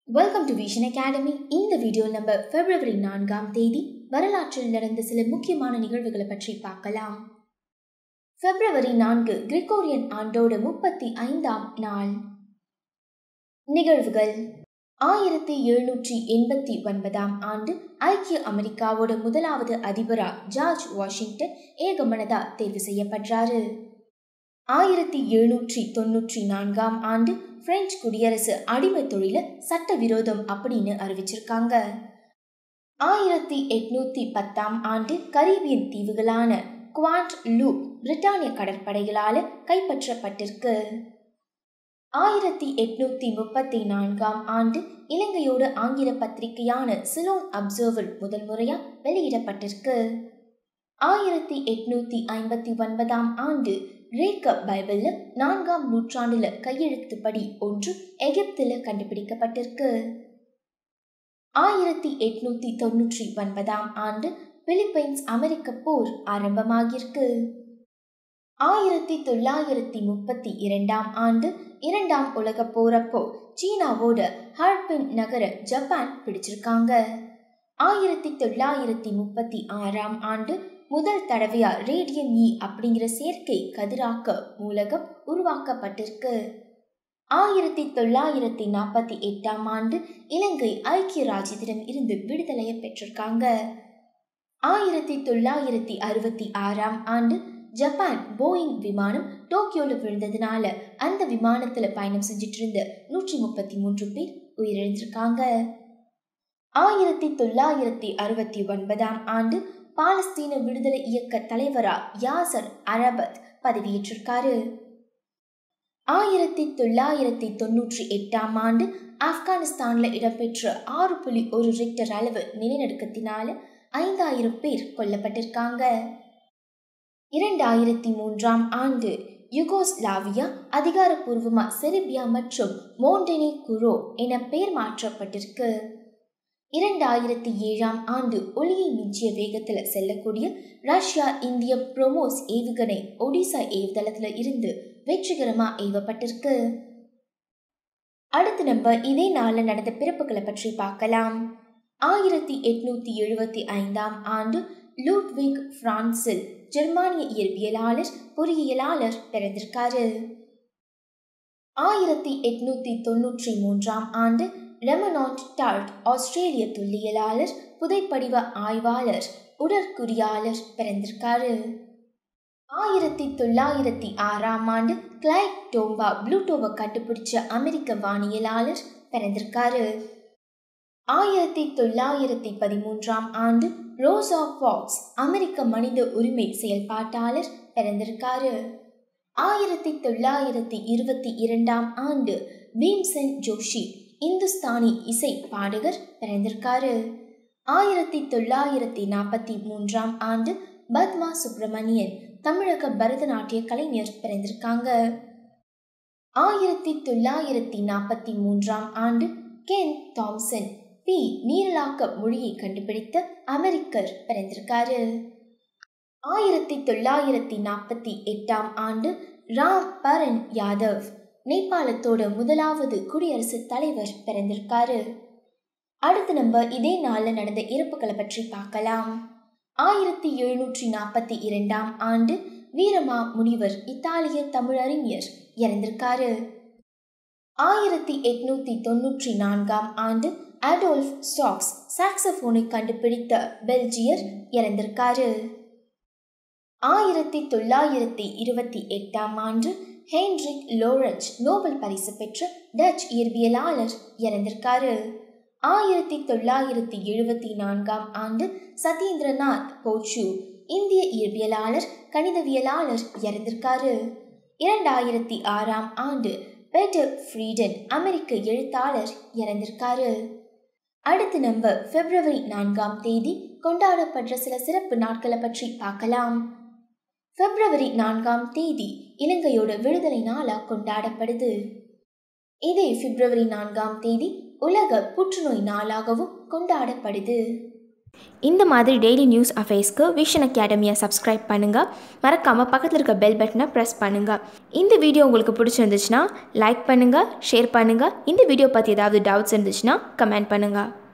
welcome to Vision Academy இந்த video நம்ம பிப்ரவரி நான்காம் தேதி வரலாற்றில் நடந்த சில முக்கியமான நிகழ்வுகளை பற்றி பார்க்கலாம் பிப்ரவரி நான்கு கிரிகோரியன் ஆண்டோட முப்பத்தி ஐந்தாம் நாள் நிகழ்வுகள் ஆயிரத்தி எழுநூற்றி எண்பத்தி ஒன்பதாம் ஆண்டு ஐக்கிய அமெரிக்காவோட முதலாவது அதிபரா ஜார்ஜ் வாஷிங்டன் ஏகமனதா தேர்வு செய்யப்பட்டாரு ஆயிரத்தி எழுநூற்றி தொன்னூற்றி நான்காம் ஆண்டு பிரெஞ்சு குடியரசு அடிமை தொழில சட்டவிரோதம் அப்படின்னு அறிவிச்சிருக்காங்க ஆயிரத்தி எட்நூத்தி பத்தாம் ஆண்டு கரீபியன் தீவுகளான குவாண்ட் லூப் பிரிட்டானிய கடற்படைகளால கைப்பற்றப்பட்டிருக்கு ஆயிரத்தி எட்நூத்தி முப்பத்தி நான்காம் ஆண்டு இலங்கையோட ஆங்கில பத்திரிகையான சிலோன் அப்சர்வர் முதல் முறையா வெளியிடப்பட்டிருக்கு ஆயிரத்தி எட்நூத்தி ஐம்பத்தி ஒன்பதாம் ஆண்டு கிரேக்க பைபிள்ல நான்காம் நூற்றாண்டுல கையெழுத்துப்படி ஒன்று எகிப்துல கண்டுபிடிக்கப்பட்டிருக்கு ஆயிரத்தி எட்நூத்தி தொன்னூற்றி ஒன்பதாம் ஆண்டு பிலிப்பைன்ஸ் அமெரிக்க போர் ஆரம்பமாகியிருக்கு ஆயிரத்தி தொள்ளாயிரத்தி முப்பத்தி இரண்டாம் ஆண்டு இரண்டாம் உலக போறப்போ சீனாவோட ஹார்பின் நகர ஜப்பான் பிடிச்சிருக்காங்க ஆயிரத்தி தொள்ளாயிரத்தி முப்பத்தி ஆறாம் ஆண்டு முதல் தடவையா ரேடியம் இ அப்படிங்கிற செயற்கை கதிராக்க மூலகம் உருவாக்கப்பட்டிருக்கு ஆயிரத்தி தொள்ளாயிரத்தி நாற்பத்தி எட்டாம் ஆண்டு இலங்கை ஐக்கிய ராஜ்யத்திடம் இருந்து விடுதலையை பெற்றிருக்காங்க ஆயிரத்தி தொள்ளாயிரத்தி அறுபத்தி ஆறாம் ஆண்டு ஜப்பான் போயிங் விமானம் டோக்கியோல விழுந்ததுனால அந்த விமானத்துல பயணம் செஞ்சிட்டு இருந்த நூற்றி முப்பத்தி மூன்று பேர் உயிரிழந்திருக்காங்க ஆயிரத்தி தொள்ளாயிரத்தி அறுபத்தி ஒன்பதாம் ஆண்டு பாலஸ்தீன விடுதலை இயக்க தலைவரா யாசர் அரபத் பதவியேற்றிருக்காரு ஆயிரத்தி தொள்ளாயிரத்தி தொன்னூற்றி எட்டாம் ஆண்டு ஆப்கானிஸ்தான்ல இடம்பெற்ற ஆறு புள்ளி ஒரு ரிக்டர் அளவு நிலநடுக்கத்தினால ஐந்தாயிரம் பேர் கொல்லப்பட்டிருக்காங்க இரண்டாயிரத்தி மூன்றாம் ஆண்டு யுகோஸ்லாவியா அதிகாரப்பூர்வமா செர்பியா மற்றும் மோண்டெனி குரோ என பெயர் மாற்றப்பட்டிருக்கு இரண்டாயிரத்தி ஏழாம் ஆண்டு ஒளியை மிஞ்சிய வேகத்துல செல்லக்கூடிய ரஷ்யா இந்திய புரோமோஸ் ஏவுகணை ஒடிசா ஏவுதளத்துல இருந்து வெற்றிகரமா ஏவப்பட்டிருக்கு அடுத்து நம்ம இதே நாள்ல நடந்த பிறப்புகளை பற்றி பார்க்கலாம் ஆயிரத்தி எட்நூத்தி எழுபத்தி ஐந்தாம் ஆண்டு லூட்விக் பிரான்சில் ஜெர்மானிய இயற்பியலாளர் பொறியியலாளர் பிறந்திருக்காரு ஆயிரத்தி எட்நூத்தி தொன்னூற்றி மூன்றாம் ஆண்டு ரெமனாண்ட் டார்ட் ஆஸ்திரேலிய துல்லியலாளர் புதைப்படிவ ஆய்வாளர் உடற்குறியாளர் பிறந்திருக்காரு ஆயிரத்தி தொள்ளாயிரத்தி ஆறாம் ஆண்டு கிளைக் டோம்பா ப்ளூட்டோவை கண்டுபிடிச்ச அமெரிக்க வானியலாளர் பிறந்திருக்காரு ஆயிரத்தி தொள்ளாயிரத்தி பதிமூன்றாம் ஆண்டு ரோசா ஃபாக்ஸ் அமெரிக்க மனித உரிமை செயல்பாட்டாளர் பிறந்திருக்காரு ஆயிரத்தி தொள்ளாயிரத்தி இருபத்தி இரண்டாம் ஆண்டு பீம்சென் ஜோஷி இந்துஸ்தானி இசை பாடகர் பிறந்திருக்காரு ஆயிரத்தி தொள்ளாயிரத்தி நாற்பத்தி மூன்றாம் ஆண்டு பத்மா சுப்பிரமணியன் தமிழக பரதநாட்டிய கலைஞர் பிறந்திருக்காங்க ஆயிரத்தி தொள்ளாயிரத்தி நாற்பத்தி மூன்றாம் ஆண்டு கென் தாம்சன் பி நீரலாக்க மொழியை கண்டுபிடித்த அமெரிக்கர் பிறந்திருக்காரு ஆயிரத்தி தொள்ளாயிரத்தி நாற்பத்தி எட்டாம் ஆண்டு ராம் பரன் யாதவ் நேபாளத்தோட முதலாவது குடியரசுத் தலைவர் பிறந்திருக்காரு அடுத்து நம்ம இதே நாளில் நடந்த இறப்புகளை பற்றி பார்க்கலாம் ஆயிரத்தி எழுநூற்றி நாற்பத்தி இரண்டாம் ஆண்டு வீரமா முனிவர் இத்தாலிய தமிழறிஞர் இறந்திருக்காரு ஆயிரத்தி எட்நூத்தி தொன்னூற்றி நான்காம் ஆண்டு அடோல்ஃப் ஸ்டாக்ஸ் சாக்ஸபோனை கண்டுபிடித்த பெல்ஜியர் இறந்திருக்காரு ஆயிரத்தி தொள்ளாயிரத்தி இருபத்தி எட்டாம் ஆண்டு ஹென்ரிக் லோரன்ஸ் நோபல் பரிசு பெற்ற டச் இயற்பியலாளர் இறந்திருக்காரு ஆயிரத்தி தொள்ளாயிரத்தி எழுபத்தி நான்காம் ஆண்டு சத்யேந்திரநாத் போச்சு இந்திய இயற்பியலாளர் கணிதவியலாளர் இறந்திருக்காரு இரண்டாயிரத்தி ஆறாம் ஆண்டு பெட்டர் ஃப்ரீடன் அமெரிக்க எழுத்தாளர் இறந்திருக்காரு அடுத்து நம்ம பிப்ரவரி நான்காம் தேதி கொண்டாடப்பட்ட சில சிறப்பு நாட்களை பற்றி பார்க்கலாம் பிப்ரவரி நான்காம் தேதி இலங்கையோட விடுதலை நாளா கொண்டாடப்படுது இதே பிப்ரவரி நான்காம் தேதி உலக புற்றுநோய் நாளாகவும் கொண்டாடப்படுது இந்த மாதிரி டெய்லி நியூஸ் அஃபேர்ஸ்க்கு விஷன் அகாடமியை சப்ஸ்கிரைப் பண்ணுங்கள் மறக்காமல் பக்கத்தில் இருக்க பெல் பட்டனை ப்ரெஸ் பண்ணுங்கள் இந்த வீடியோ உங்களுக்கு பிடிச்சிருந்துச்சுன்னா லைக் பண்ணுங்கள் ஷேர் பண்ணுங்கள் இந்த வீடியோ பற்றி ஏதாவது டவுட்ஸ் இருந்துச்சுன்னா கமெண்ட் பண்ணுங்கள்